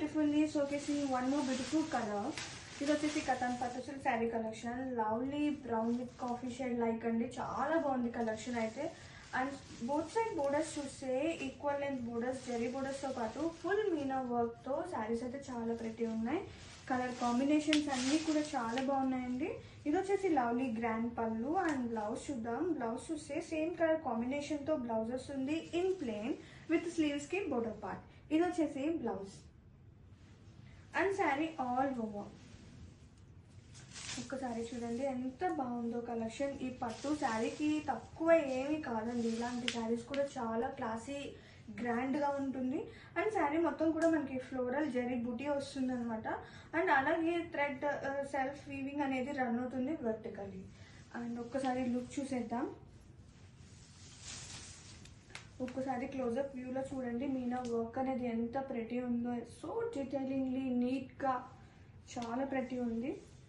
beautifully showcasing one more beautiful colour ఇది వచ్చేసి కథన్ పట్టుసల్ sari collection lovely brown with coffee shade like అండి చాలా బాగుంది కలెక్షన్ అయితే అండ్ బోత్ సైడ్ బోర్డర్స్ చూస్తే ఈక్వల్ లెంత్ బోర్డర్స్ జెరీ బోర్డర్స్తో పాటు ఫుల్ మీనా వర్క్తో శారీస్ అయితే చాలా ప్రతి ఉన్నాయి కలర్ కాంబినేషన్స్ అన్నీ కూడా చాలా బాగున్నాయండి ఇది వచ్చేసి lovely grand pallu and blouse చూద్దాం బ్లౌజ్ చూస్తే సేమ్ కలర్ కాంబినేషన్తో బ్లౌజ్ వస్తుంది ఇన్ ప్లేన్ విత్ స్లీవ్స్కి బోర్డర్ పార్ట్ ఇది వచ్చేసి blouse and sari all over ఒక్కసారి చూడండి ఎంత బాగుందో కలెక్షన్ ఈ పట్టు శారీకి తక్కువ ఏమీ కాదండి ఇలాంటి శారీస్ కూడా చాలా క్లాసీ గ్రాండ్గా ఉంటుంది అండ్ శారీ మొత్తం కూడా మనకి ఫ్లోరల్ జరీ బుటీ వస్తుంది అనమాట అండ్ అలాగే థ్రెడ్ సెల్ఫ్ వీవింగ్ అనేది రన్ అవుతుంది వర్టికలీ అండ్ ఒక్కసారి లుక్ చూసేద్దాం ఒక్కసారి క్లోజప్ వ్యూలో చూడండి మీనా వర్క్ అనేది ఎంత ప్రతి ఉందో సో డీటెయిలింగ్లీ నీట్గా చాలా ప్రతి ఉంది